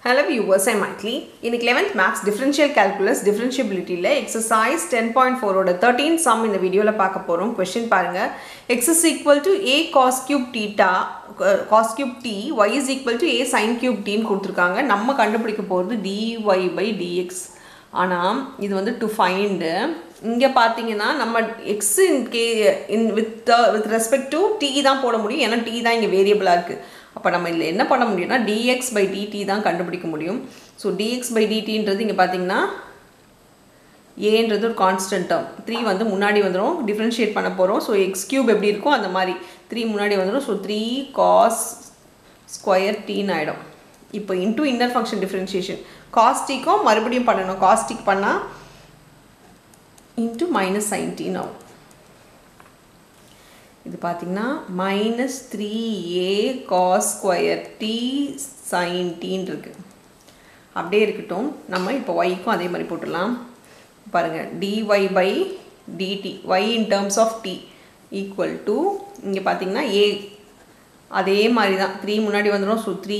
hello viewers I மைட்லி இன்னைக்கு eleventh maths differential calculus டிஃபரன்ஷியபிலிட்டியில் எக்ஸசைஸ் டென் பாயிண்ட் ஃபோரோட தேர்ட்டீன் சம் இந்த வீடியோவில் பார்க்க போகிறோம் கொஷின் பாருங்கள் X is equal to A cos cube theta cos cube T Y is equal to A sine cube டின்னு கொடுத்துருக்காங்க நம்ம கண்டுபிடிக்க போகிறது டிஒய் பை டிஎக்ஸ் ஆனால் இது வந்து டு ஃபைண்டு இங்கே பார்த்தீங்கன்னா நம்ம X in K in with with respect to T தான் போட முடியும் ஏன்னா டி தான் இங்கே வேரியபிளாக இருக்குது அப்போ நம்ம இதில் என்ன பண்ண முடியும்னா dx பை டிடி தான் கண்டுபிடிக்க முடியும் ஸோ dx பை டிடின்றது இங்கே பார்த்தீங்கன்னா ஏன்றது ஒரு கான்ஸ்டன்ட் டேர்ம் த்ரீ வந்து முன்னாடி வந்துடும் டிஃப்ரென்ஷியேட் பண்ண போகிறோம் ஸோ எக்ஸ் கியூப் எப்படி இருக்கும் அந்த மாதிரி த்ரீ முன்னாடி வந்துடும் ஸோ த்ரீ காஸ் ஸ்கொயர் டீன்னு ஆகிடும் இப்போ இன்டூ இன்னர் ஃபங்க்ஷன் டிஃப்ரென்ஷியேஷன் காஸ்டிக்கும் மறுபடியும் பண்ணணும் காஸ்டிக் பண்ணால் இன்ட்டு மைனஸ் சைன்டீன் ஆகும் இது பார்த்திங்கன்னா minus three A cos square T sine டீன் இருக்குது அப்படியே இருக்கட்டும் நம்ம இப்போ ஒய்க்கும் அதே மாதிரி போட்டுடலாம் பாருங்கள் DY by DT Y in terms of T equal to இங்கே பார்த்தீங்கன்னா ஏ அதே மாதிரி தான் த்ரீ முன்னாடி வந்துடும் so three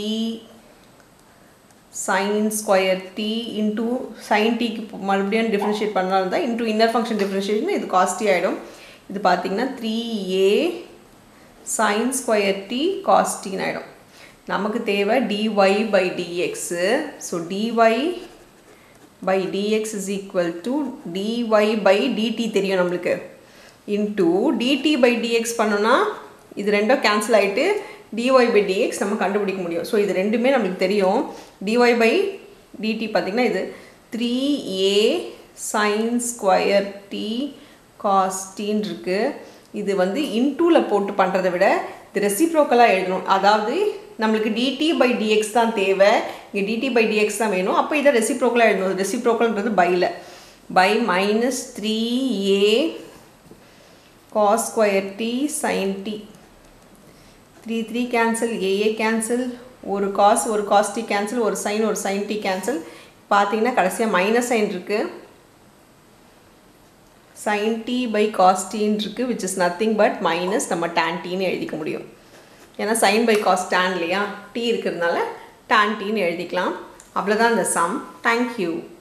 sine square T into sine டிக்கு மறுபடியும் டிஃப்ரென்ஷியேட் பண்ணாலும் தான் இன்டூ இன்னர் ஃபங்க்ஷன் டிஃப்ரென்ஷியேஷன் இது காஸ்டி ஆகிடும் இது பார்த்திங்கன்னா three A sine square T காஸ்டின்னு ஆகிடும் நமக்கு தேவை DY by DX so DY by DX is equal to DY by DT தெரியும் நம்மளுக்கு இன்டூ டிடி பை டிஎக்ஸ் பண்ணோன்னா இது ரெண்டும் கேன்சல் ஆகிட்டு டிஒய் பை டிஎக்ஸ் நம்ம கண்டுபிடிக்க முடியும் ஸோ இது ரெண்டுமே நம்மளுக்கு தெரியும் டிஒய் பை டிடி பார்த்திங்கன்னா இது three A sine square T காஸ்டின் இருக்குது இது வந்து இன்டூவில் போட்டு பண்ணுறதை விட இது ரெசிப்ரோக்கலாக எழுதணும் அதாவது நம்மளுக்கு டிடி பை டிஎக்ஸ் தான் தேவை இங்கே டிடி பை டிஎக்ஸ் தான் வேணும் அப்போ இதை ரெசிப்ரோக்கலாக எழுதணும் ரெசிப்ரோக்கல்ன்றது பையில் by minus three A cos square T sine T three three cancel A A cancel ஒரு காஸ் ஒரு காஸ் டி கேன்சல் ஒரு சைன் ஒரு சைன் டி கேன்சல் பார்த்தீங்கன்னா கடைசியாக மைனஸ் சைன் இருக்குது sin t by cos t இருக்கு which is nothing but minus நம்ம tan t ன்னு எழுதிக்க முடியும் ஏன்னா sin by cos tan இல்லையா t இருக்கிறதுனால tan t ன்னு எழுதிக்கலாம் அவ்வளோதான் இந்த சம் தேங்க்யூ